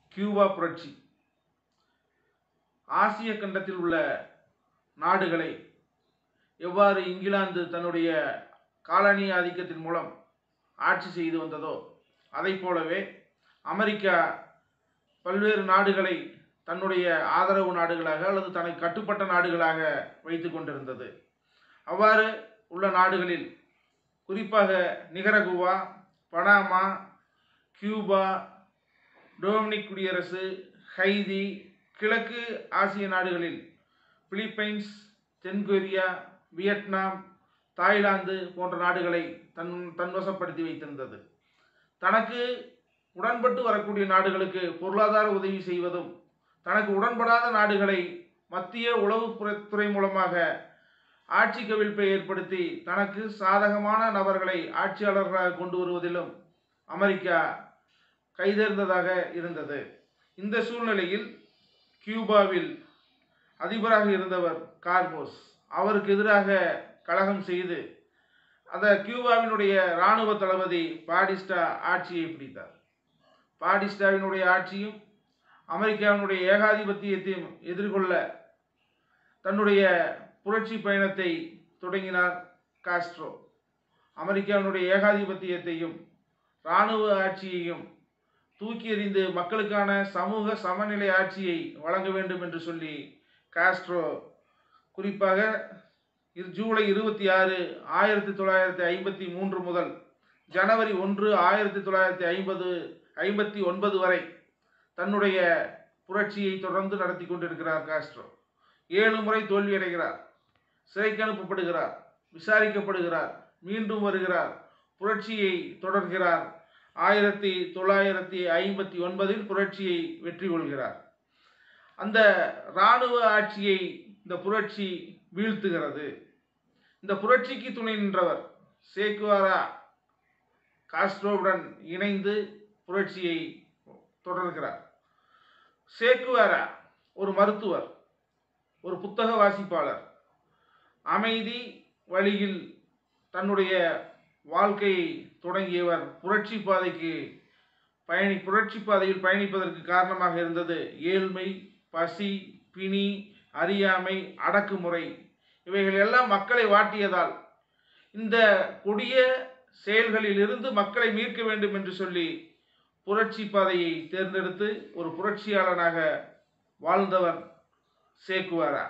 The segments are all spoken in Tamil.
கியூபா புரட்சி ஆசிய கண்டத்தில் உள்ள நாடுகளை எவ்வாறு இங்கிலாந்து தன்னுடைய காலனி ஆதிக்கத்தின் மூலம் ஆட்சி செய்து வந்ததோ அதைப் போலவே அமெரிக்கா பல்வேறு நாடுகளை தன்னுடைய ஆதரவு நாடுகளாக அல்லது தனக்கு கட்டுப்பட்ட நாடுகளாக வைத்து கொண்டிருந்தது அவ்வாறு உள்ள நாடுகளில் குறிப்பாக நிகரகுவா பனாமா கியூபா டொமினிக் குடியரசு ஹைதி கிழக்கு ஆசிய நாடுகளில் பிலிப்பைன்ஸ் தென்கொரியா வியட்நாம் தாய்லாந்து போன்ற நாடுகளை தன் தன்வசப்படுத்தி வைத்திருந்தது தனக்கு உடன்பட்டு வரக்கூடிய நாடுகளுக்கு பொருளாதார உதவி செய்வதும் தனக்கு உடன்படாத நாடுகளை மத்திய உளவுத்துறை மூலமாக ஆட்சி கவிழ்ப்பை ஏற்படுத்தி தனக்கு சாதகமான நபர்களை ஆட்சியாளர்களாக கொண்டு வருவதிலும் அமெரிக்கா கைதேர்ந்ததாக இருந்தது இந்த சூழ்நிலையில் கியூபாவில் அதிபராக இருந்தவர் கார்போஸ் அவருக்கு எதிராக கலகம் செய்து அந்த கியூபாவினுடைய இராணுவ தளபதி பாடிஸ்டா ஆட்சியை பிடித்தார் பாடிஸ்டாவினுடைய ஆட்சியும் அமெரிக்காவினுடைய ஏகாதிபத்தியத்தையும் எதிர்கொள்ள தன்னுடைய புரட்சி பயணத்தை தொடங்கினார் காஸ்ட்ரோ அமெரிக்காவினுடைய ஏகாதிபத்தியத்தையும் இராணுவ ஆட்சியையும் தூக்கி எறிந்து மக்களுக்கான சமூக சமநிலை ஆட்சியை வழங்க வேண்டும் என்று சொல்லி காஸ்ட்ரோ குறிப்பாக இரு- ஜூலை இருபத்தி ஆறு ஆயிரத்தி தொள்ளாயிரத்தி ஐம்பத்தி மூன்று முதல் ஜனவரி ஒன்று ஆயிரத்தி தொள்ளாயிரத்தி ஐம்பது ஐம்பத்தி ஒன்பது வரை தன்னுடைய புரட்சியை தொடர்ந்து நடத்தி கொண்டிருக்கிறார் காஸ்ட்ரோ ஏழு முறை தோல்வியடைகிறார் சிறைக்கு அனுப்பப்படுகிறார் விசாரிக்கப்படுகிறார் மீண்டும் வருகிறார் புரட்சியை தொடர்கிறார் ஆயிரத்தி தொள்ளாயிரத்தி ஐம்பத்தி ஒன்பதில் புரட்சியை வெற்றி கொள்கிறார் அந்த இராணுவ ஆட்சியை இந்த புரட்சி வீழ்த்துகிறது இந்த புரட்சிக்கு துணை நின்றவர் சேக்குவாரா காஸ்ட்ரோவுடன் இணைந்து புரட்சியை தொடர்கிறார் சேக்குவாரா ஒரு மருத்துவர் ஒரு புத்தக வாசிப்பாளர் அமைதி வழியில் தன்னுடைய வாழ்க்கையை தொடங்கியவர் புரட்சி பாதைக்கு பயணி புரட்சி பாதையில் பயணிப்பதற்கு காரணமாக இருந்தது ஏழ்மை பசி பிணி அறியாமை அடக்குமுறை இவைகள் எல்லாம் மக்களை வாட்டியதால் இந்த கொடிய செயல்களில் இருந்து மக்களை மீட்க வேண்டும் என்று சொல்லி புரட்சி பாதையை தேர்ந்தெடுத்து ஒரு புரட்சியாளனாக வாழ்ந்தவர் சேக்குவாரா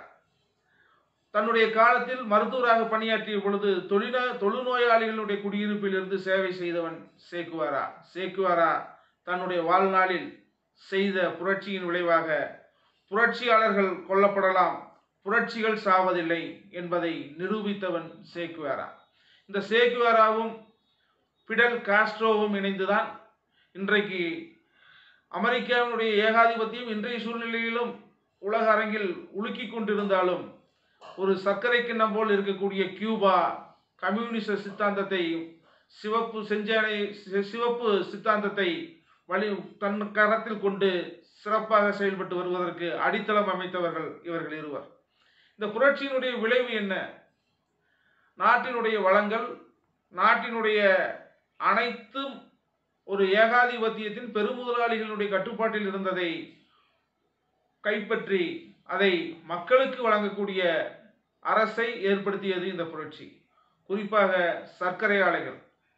தன்னுடைய காலத்தில் மருத்துவராக பணியாற்றிய பொழுது தொழிலா தொழுநோயாளிகளுடைய குடியிருப்பில் இருந்து சேவை செய்தவன் சேக்குவாரா சேக்குவாரா தன்னுடைய வாழ்நாளில் செய்த புரட்சியின் விளைவாக புரட்சியாளர்கள் கொல்லப்படலாம் புரட்சிகள் சாவதில்லை என்பதை நிரூபித்தவன் சேக்குவாரா இந்த சேக்குவாராவும் பிடல் காஸ்ட்ரோவும் இணைந்துதான் இன்றைக்கு அமெரிக்காவினுடைய ஏகாதிபத்தியம் இன்றைய சூழ்நிலையிலும் உலக அரங்கில் உலுக்கி கொண்டிருந்தாலும் ஒரு சர்க்கரை கிண்ணம் போல் இருக்கக்கூடிய கியூபா கம்யூனிச சித்தாந்தத்தையும் சிவப்பு செஞ்சானை சி- சிவப்பு சித்தாந்தத்தை வழி தன் கரத்தில் கொண்டு சிறப்பாக செயல்பட்டு வருவதற்கு அடித்தளம் அமைத்தவர்கள் இவர்கள் இருவர் இந்த புரட்சியினுடைய விளைவு என்ன நாட்டினுடைய வளங்கள் நாட்டினுடைய அனைத்தும் ஒரு ஏகாதிபத்தியத்தின் பெருமுதலாளிகளுடைய கட்டுப்பாட்டில் இருந்ததை கைப்பற்றி அதை மக்களுக்கு வழங்கக்கூடிய அரசை ஏற்படுத்தியது இந்த புரட்சி குறிப்பாக சர்க்கரை ஆலைகள்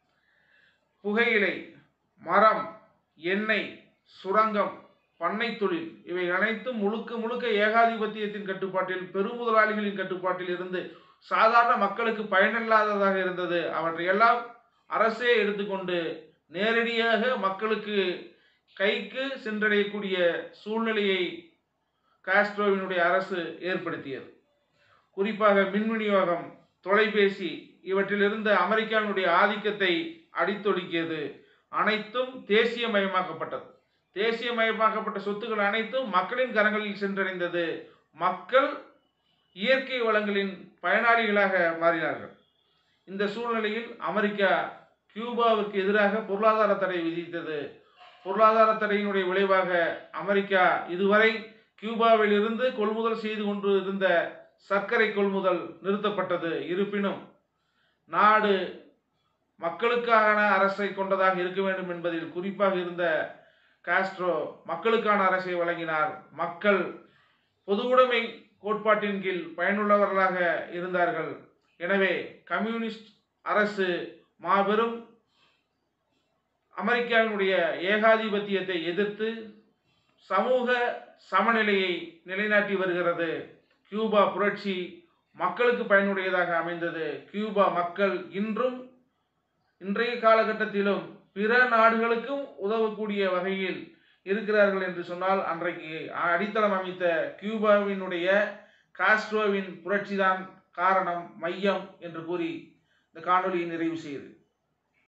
புகையிலை மரம் எண்ணெய் சுரங்கம் பண்ணை தொழில் இவை அனைத்தும் முழுக்க முழுக்க ஏகாதிபத்தியத்தின் கட்டுப்பாட்டில் பெருமுதலாளிகளின் கட்டுப்பாட்டில் இருந்து சாதாரண மக்களுக்கு பயனில்லாததாக இருந்தது அவற்றையெல்லாம் அரசே எடுத்துக்கொண்டு நேரடியாக மக்களுக்கு கைக்கு சென்றடையக்கூடிய சூழ்நிலையை காஸ்ட்ரோவினுடைய அரசு ஏற்படுத்தியது குறிப்பாக மின் விநியோகம் தொலைபேசி இவற்றில் இருந்த அமெரிக்காவினுடைய ஆதிக்கத்தை அடித்தொடுக்கியது அனைத்தும் தேசியமயமாக்கப்பட்டது தேசியமயமாக்கப்பட்ட சொத்துக்கள் அனைத்தும் மக்களின் கரங்களில் சென்றடைந்தது மக்கள் இயற்கை வளங்களின் பயனாளிகளாக மாறினார்கள் இந்த சூழ்நிலையில் அமெரிக்கா கியூபாவிற்கு எதிராக பொருளாதார தடை விதித்தது பொருளாதார தடையினுடைய விளைவாக அமெரிக்கா இதுவரை கியூபாவில் இருந்து கொள்முதல் செய்து கொண்டு இருந்த சர்க்கரை கொள்முதல் நிறுத்தப்பட்டது இருப்பினும் நாடு மக்களுக்கான அரசை கொண்டதாக இருக்க வேண்டும் என்பதில் குறிப்பாக இருந்த காஸ்ட்ரோ மக்களுக்கான அரசை வழங்கினார் மக்கள் பொதுவுடைமை கோட்பாட்டின் கீழ் பயனுள்ளவர்களாக இருந்தார்கள் எனவே கம்யூனிஸ்ட் அரசு மாபெரும் அமெரிக்காவினுடைய ஏகாதிபத்தியத்தை எதிர்த்து சமூக சமநிலையை நிலைநாட்டி வருகிறது கியூபா புரட்சி மக்களுக்கு பயனுடையதாக அமைந்தது கியூபா மக்கள் இன்றும் இன்றைய காலகட்டத்திலும் பிற நாடுகளுக்கும் உதவக்கூடிய வகையில் இருக்கிறார்கள் என்று சொன்னால் அன்றைக்கு அடித்தளம் அமைத்த கியூபாவினுடைய காஸ்ட்ரோவின் புரட்சிதான் காரணம் மையம் என்று கூறி இந்த காணொலியை நிறைவு செய்யுது